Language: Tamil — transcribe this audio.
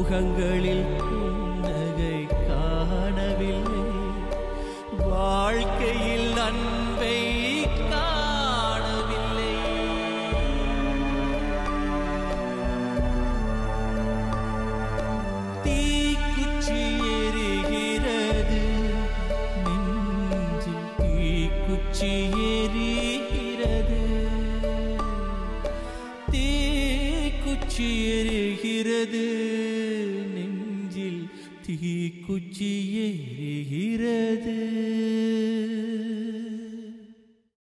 முகங்களில் புன்னகை காணவில்லை வாழ்க்கையில் அன்பை காணவில்லை தீக்குச்சி எரிகிறது நெஞ்சில் தீக்குச்சி எரிகிறது தீக்குச்சி எரிகிறது நெஞ்சில் தீக்குச்சி எரிகிறது